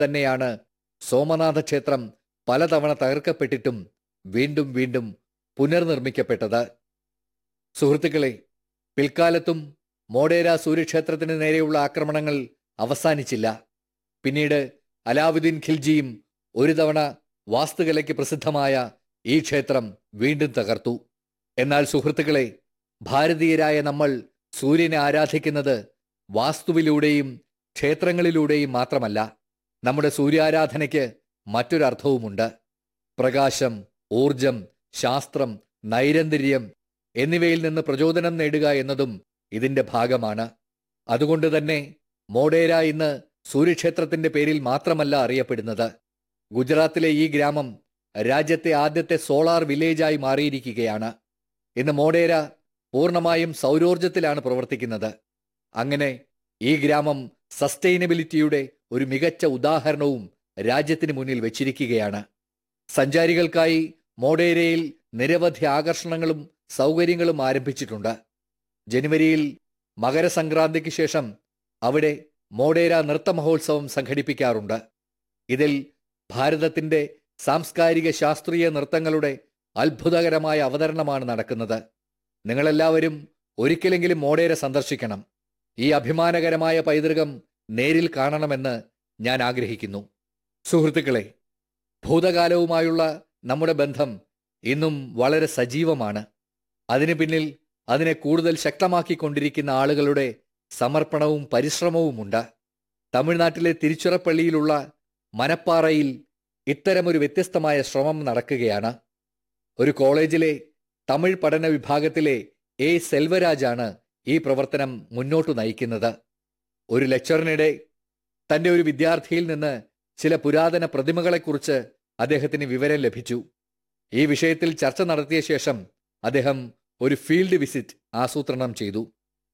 തന്നെയാണ് സോമനാഥ ക്ഷേത്രം പലതവണ തകർക്കപ്പെട്ടിട്ടും വീണ്ടും വീണ്ടും പുനർനിർമ്മിക്കപ്പെട്ടത് സുഹൃത്തുക്കളെ പിൽക്കാലത്തും മോഡേര സൂര്യക്ഷേത്രത്തിന് നേരെയുള്ള ആക്രമണങ്ങൾ അവസാനിച്ചില്ല പിന്നീട് അലാവുദ്ദീൻ ഖിൽജിയും ഒരു തവണ വാസ്തുകലയ്ക്ക് പ്രസിദ്ധമായ ഈ ക്ഷേത്രം വീണ്ടും തകർത്തു എന്നാൽ സുഹൃത്തുക്കളെ ഭാരതീയരായ നമ്മൾ സൂര്യനെ ആരാധിക്കുന്നത് വാസ്തുവിലൂടെയും ക്ഷേത്രങ്ങളിലൂടെയും മാത്രമല്ല നമ്മുടെ സൂര്യാരാധനയ്ക്ക് മറ്റൊരർത്ഥവുമുണ്ട് പ്രകാശം ഊർജം ശാസ്ത്രം നൈരന്തര്യം എന്നിവയിൽ നിന്ന് പ്രചോദനം നേടുക എന്നതും ഇതിന്റെ ഭാഗമാണ് അതുകൊണ്ട് തന്നെ മോഡേര ഇന്ന് സൂര്യക്ഷേത്രത്തിന്റെ പേരിൽ മാത്രമല്ല അറിയപ്പെടുന്നത് ഗുജറാത്തിലെ ഈ ഗ്രാമം രാജ്യത്തെ ആദ്യത്തെ സോളാർ വില്ലേജായി മാറിയിരിക്കുകയാണ് ഇന്ന് മോഡേര പൂർണ്ണമായും സൗരോർജത്തിലാണ് പ്രവർത്തിക്കുന്നത് അങ്ങനെ ഈ ഗ്രാമം സസ്റ്റൈനബിലിറ്റിയുടെ ഒരു മികച്ച ഉദാഹരണവും രാജ്യത്തിന് മുന്നിൽ വെച്ചിരിക്കുകയാണ് സഞ്ചാരികൾക്കായി മോഡേരയിൽ നിരവധി ആകർഷണങ്ങളും സൗകര്യങ്ങളും ആരംഭിച്ചിട്ടുണ്ട് ജനുവരിയിൽ മകരസംക്രാന്തിക്ക് ശേഷം അവിടെ മോഡേര നൃത്ത മഹോത്സവം സംഘടിപ്പിക്കാറുണ്ട് ഇതിൽ ഭാരതത്തിന്റെ സാംസ്കാരിക ശാസ്ത്രീയ നൃത്തങ്ങളുടെ അത്ഭുതകരമായ അവതരണമാണ് നടക്കുന്നത് നിങ്ങളെല്ലാവരും ഒരിക്കലെങ്കിലും മോഡേര സന്ദർശിക്കണം ഈ അഭിമാനകരമായ പൈതൃകം നേരിൽ കാണണമെന്ന് ഞാൻ ആഗ്രഹിക്കുന്നു സുഹൃത്തുക്കളെ ഭൂതകാലവുമായുള്ള നമ്മുടെ ബന്ധം ഇന്നും വളരെ സജീവമാണ് അതിനു പിന്നിൽ അതിനെ കൂടുതൽ ശക്തമാക്കിക്കൊണ്ടിരിക്കുന്ന ആളുകളുടെ സമർപ്പണവും പരിശ്രമവുമുണ്ട് തമിഴ്നാട്ടിലെ തിരുച്ചിറപ്പള്ളിയിലുള്ള മനപ്പാറയിൽ ഇത്തരമൊരു വ്യത്യസ്തമായ ശ്രമം നടക്കുകയാണ് ഒരു കോളേജിലെ തമിഴ് പഠന വിഭാഗത്തിലെ എ സെൽവരാജാണ് ഈ പ്രവർത്തനം മുന്നോട്ട് നയിക്കുന്നത് ഒരു ലെക്ചറിനിടെ തന്റെ ഒരു വിദ്യാർത്ഥിയിൽ നിന്ന് ചില പുരാതന പ്രതിമകളെക്കുറിച്ച് അദ്ദേഹത്തിന് വിവരം ലഭിച്ചു ഈ വിഷയത്തിൽ ചർച്ച നടത്തിയ ശേഷം അദ്ദേഹം ഒരു ഫീൽഡ് വിസിറ്റ് ആസൂത്രണം ചെയ്തു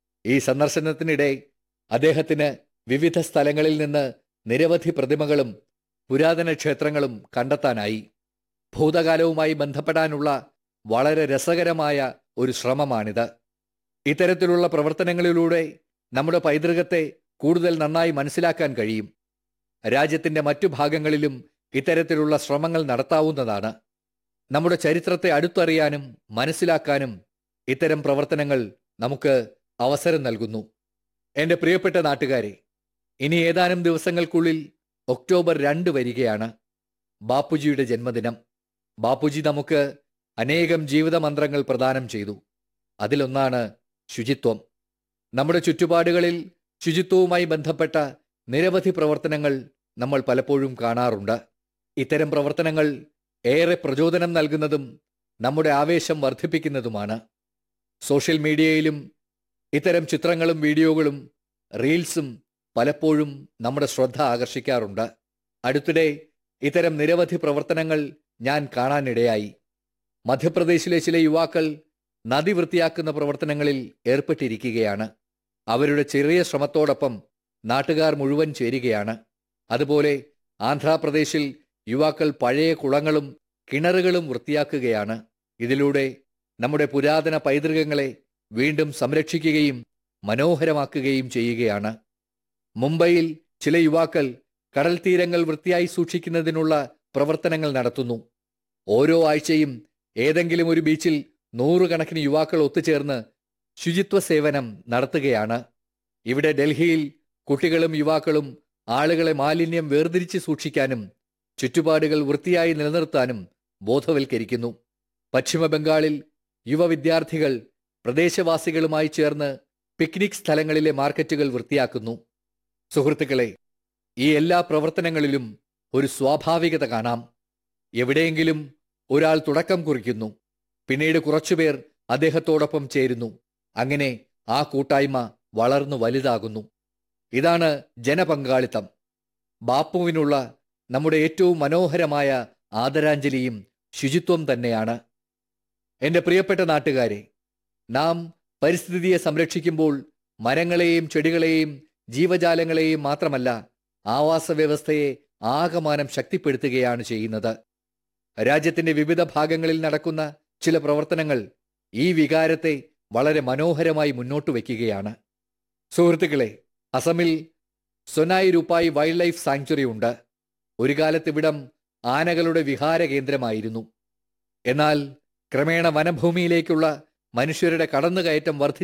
ഈ സന്ദർശനത്തിനിടെ അദ്ദേഹത്തിന് വിവിധ സ്ഥലങ്ങളിൽ നിന്ന് നിരവധി പ്രതിമകളും പുരാതന ക്ഷേത്രങ്ങളും കണ്ടെത്താനായി ഭൂതകാലവുമായി ബന്ധപ്പെടാനുള്ള വളരെ രസകരമായ ഒരു ശ്രമമാണിത് ഇത്തരത്തിലുള്ള പ്രവർത്തനങ്ങളിലൂടെ നമ്മുടെ പൈതൃകത്തെ കൂടുതൽ നന്നായി മനസ്സിലാക്കാൻ കഴിയും രാജ്യത്തിന്റെ മറ്റു ഭാഗങ്ങളിലും ഇത്തരത്തിലുള്ള ശ്രമങ്ങൾ നടത്താവുന്നതാണ് നമ്മുടെ ചരിത്രത്തെ അടുത്തറിയാനും മനസ്സിലാക്കാനും ഇത്തരം പ്രവർത്തനങ്ങൾ നമുക്ക് അവസരം നൽകുന്നു എൻ്റെ പ്രിയപ്പെട്ട നാട്ടുകാരെ ഇനി ഏതാനും ദിവസങ്ങൾക്കുള്ളിൽ ഒക്ടോബർ രണ്ട് വരികയാണ് ബാപ്പുജിയുടെ ജന്മദിനം ബാപ്പുജി നമുക്ക് അനേകം ജീവിത മന്ത്രങ്ങൾ പ്രദാനം ചെയ്തു അതിലൊന്നാണ് ശുചിത്വം നമ്മുടെ ചുറ്റുപാടുകളിൽ ശുചിത്വവുമായി ബന്ധപ്പെട്ട നിരവധി പ്രവർത്തനങ്ങൾ നമ്മൾ പലപ്പോഴും കാണാറുണ്ട് ഇത്തരം പ്രവർത്തനങ്ങൾ ഏറെ പ്രചോദനം നൽകുന്നതും നമ്മുടെ ആവേശം വർദ്ധിപ്പിക്കുന്നതുമാണ് സോഷ്യൽ മീഡിയയിലും ഇത്തരം ചിത്രങ്ങളും വീഡിയോകളും റീൽസും പലപ്പോഴും നമ്മുടെ ശ്രദ്ധ ആകർഷിക്കാറുണ്ട് അടുത്തിടെ ഇത്തരം നിരവധി പ്രവർത്തനങ്ങൾ ഞാൻ കാണാനിടയായി മധ്യപ്രദേശിലെ ചില യുവാക്കൾ നദി വൃത്തിയാക്കുന്ന പ്രവർത്തനങ്ങളിൽ ഏർപ്പെട്ടിരിക്കുകയാണ് അവരുടെ ചെറിയ ശ്രമത്തോടൊപ്പം നാട്ടുകാർ മുഴുവൻ ചേരുകയാണ് അതുപോലെ ആന്ധ്രാപ്രദേശിൽ യുവാക്കൾ പഴയ കുളങ്ങളും കിണറുകളും വൃത്തിയാക്കുകയാണ് ഇതിലൂടെ നമ്മുടെ പുരാതന പൈതൃകങ്ങളെ വീണ്ടും സംരക്ഷിക്കുകയും മനോഹരമാക്കുകയും ചെയ്യുകയാണ് മുംബൈയിൽ ചില യുവാക്കൾ കടൽ തീരങ്ങൾ വൃത്തിയായി സൂക്ഷിക്കുന്നതിനുള്ള പ്രവർത്തനങ്ങൾ നടത്തുന്നു ഓരോ ആഴ്ചയും ഏതെങ്കിലും ഒരു ബീച്ചിൽ നൂറുകണക്കിന് യുവാക്കൾ ഒത്തുചേർന്ന് ശുചിത്വ സേവനം നടത്തുകയാണ് ഇവിടെ ഡൽഹിയിൽ കുട്ടികളും യുവാക്കളും ആളുകളെ മാലിന്യം വേർതിരിച്ച് സൂക്ഷിക്കാനും ചുറ്റുപാടുകൾ വൃത്തിയായി നിലനിർത്താനും ബോധവൽക്കരിക്കുന്നു പശ്ചിമ ബംഗാളിൽ യുവ വിദ്യാർത്ഥികൾ പ്രദേശവാസികളുമായി ചേർന്ന് പിക്നിക് സ്ഥലങ്ങളിലെ മാർക്കറ്റുകൾ വൃത്തിയാക്കുന്നു സുഹൃത്തുക്കളെ ഈ എല്ലാ പ്രവർത്തനങ്ങളിലും ഒരു സ്വാഭാവികത കാണാം എവിടെയെങ്കിലും ഒരാൾ തുടക്കം കുറിക്കുന്നു പിന്നീട് കുറച്ചുപേർ അദ്ദേഹത്തോടൊപ്പം ചേരുന്നു അങ്ങനെ ആ കൂട്ടായ്മ വളർന്നു വലുതാകുന്നു ഇതാണ് ജനപങ്കാളിത്തം ബാപ്പുവിനുള്ള നമ്മുടെ ഏറ്റവും മനോഹരമായ ആദരാഞ്ജലിയും ശുചിത്വം തന്നെയാണ് എൻ്റെ പ്രിയപ്പെട്ട നാട്ടുകാരെ നാം പരിസ്ഥിതിയെ സംരക്ഷിക്കുമ്പോൾ മരങ്ങളെയും ചെടികളെയും ജീവജാലങ്ങളെയും മാത്രമല്ല ആവാസ വ്യവസ്ഥയെ ആകമാനം ശക്തിപ്പെടുത്തുകയാണ് ചെയ്യുന്നത് രാജ്യത്തിന്റെ വിവിധ ഭാഗങ്ങളിൽ നടക്കുന്ന ചില പ്രവർത്തനങ്ങൾ ഈ വികാരത്തെ വളരെ മനോഹരമായി മുന്നോട്ട് വയ്ക്കുകയാണ് സുഹൃത്തുക്കളെ അസമിൽ Sonai Rupai wildlife sanctuary ഉണ്ട് ഒരു കാലത്ത് ഇവിടം ആനകളുടെ വിഹാര കേന്ദ്രമായിരുന്നു എന്നാൽ ക്രമേണ വനഭൂമിയിലേക്കുള്ള മനുഷ്യരുടെ കടന്നുകയറ്റം വർദ്ധിച്ചു